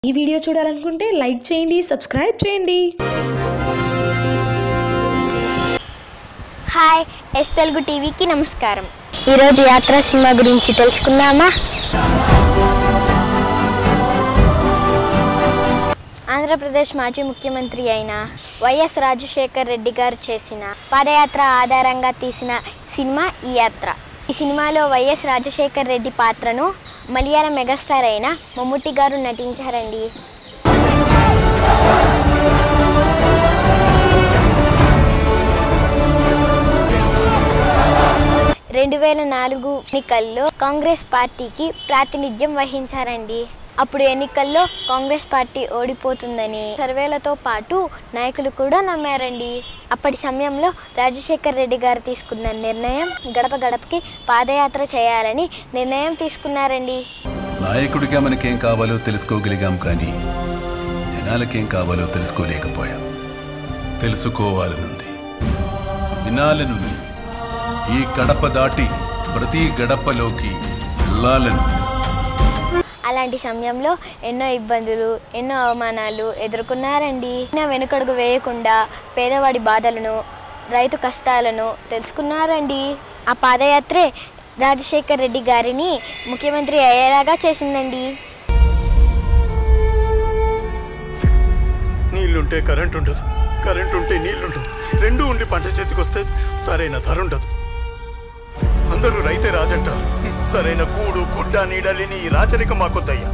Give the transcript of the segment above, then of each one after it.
ఈ వీడియో చూడాలనుకుంటే లైక్ చేయండి సబ్స్క్రైబ్ చేయండి హాయ్ ఎస్ తెలుగు టీవీకి నమస్కారం ఈరోజు యాత్ర సినిమా గురించి తెలుసుకుందామా ఆంధ్రప్రదేశ్ మాజీ ముఖ్యమంత్రి అయిన వైఎస్ రాజశేఖర్ రెడ్డి గారు చేసిన పాదయాత్ర ఆధారంగా తీసిన సినిమా ఈ యాత్ర ఈ సినిమాలో వైఎస్ రాజశేఖర్ రెడ్డి పాత్రను మలయాళ మెగాస్టార్ అయిన మమ్ముట్టి గారు నటించారండి రెండు వేల నాలుగు ఎన్నికల్లో కాంగ్రెస్ పార్టీకి ప్రాతినిధ్యం వహించారండి అప్పుడు ఎన్నికల్లో కాంగ్రెస్ పార్టీ ఓడిపోతుందని సర్వేలతో పాటు నాయకులు కూడా నమ్మారండి అప్పటి సమయంలో రాజశేఖర్ రెడ్డి గారు తీసుకున్న నిర్ణయం గడప గడపకి పాదయాత్ర చేయాలని నిర్ణయం తీసుకున్నారండి నాయకుడిగా మనకేం కావాలో తెలుసుకోగలిగాం కానీ జనాలకేం కావాలో తెలుసుకోలేకపోయాం తెలుసుకోవాలనుంది వినాలనుంది ఈ గడప దాటి ప్రతి గడపలోకి వెళ్ళాలనుంది అలాంటి సమయంలో ఎన్నో ఇబ్బందులు ఎన్నో అవమానాలు ఎదుర్కొన్నారండి నా వెనుకడుగు వేయకుండా పేదవాడి బాధలను రైతు కష్టాలను తెలుసుకున్నారండి ఆ పాదయాత్రే రాజశేఖర్ రెడ్డి గారిని ముఖ్యమంత్రి అయ్యేలాగా చేసిందండి నీళ్లుంటే కరెంట్ ఉండదు కరెంట్ ఉంటే నీళ్లుండవు రెండు ఉండి పంట చేతికి వస్తే సరైన ధర ఉండదు అందరూ రైతే రాజంటారు సరైన కూడు గుడ్డ నీడలేని ఈ రాజరికం మాకొద్దయ్యా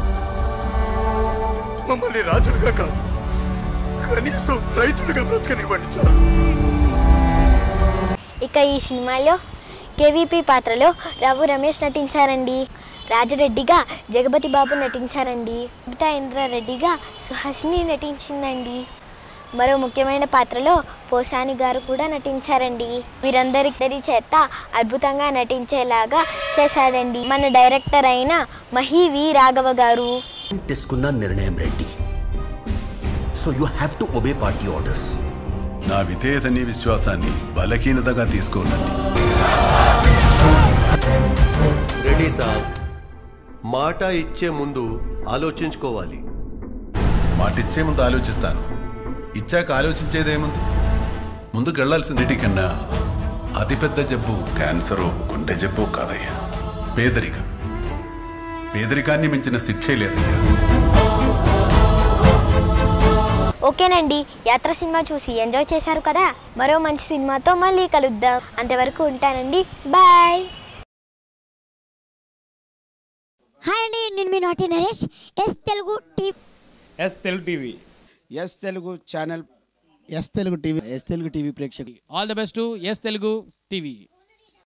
మమ్మల్ని రాజులుగా కాదు కనీసం రైతులుగా బ్రతకనివ్వండి చాలు ఇక ఈ సినిమాలో కేవీపీ పాత్రలో రఘు రమేష్ నటించారండి రాజరెడ్డిగా జగపతి బాబు నటించారండి కవితా ఇంద్రారెడ్డిగా సుహాసిని నటించిందండి మరో ముఖ్యమైన పాత్రలో పోసాని గారు కూడా నటించారండి వీరందరి చేత అద్భుతంగా నటించేలాగా చేశారండి మన డైరెక్టర్ అయిన మహి వి రాఘవ గారు తీసుకున్న నిర్ణయం Reddy so you have to obey party orders నా విధేయతని విశ్వాసాన్ని బలహీనతగా తీసుకోదండి రెడీ సాబ్ మాట ఇచ్చే ముందు ఆలోచించుకోవాలి మాటిచ్చే ముందు ఆలోచిస్తాను ఇచ్చాక ఆలోచించేదేముంది ముందుకు వెళ్లాల్సిన కన్నా అతిపెద్ద జబ్బు క్యాన్సరు గుండె జబ్బు కాదయ్యా పేదరికం పేదరికాన్ని మించిన శిక్షే లేదయ్యా ఓకేనండి యాత్ర సినిమా చూసి ఎంజాయ్ చేశారు కదా మరో మంచి సినిమాతో మళ్ళీ కలుద్దాం అంతవరకు ఉంటానండి బాయ్ హాయ్ అండి నేను మీ నాటి Naresh S Telugu TV S Telugu TV S Telugu channel S Telugu TV S Telugu TV ప్రేక్షకులు all the best S Telugu TV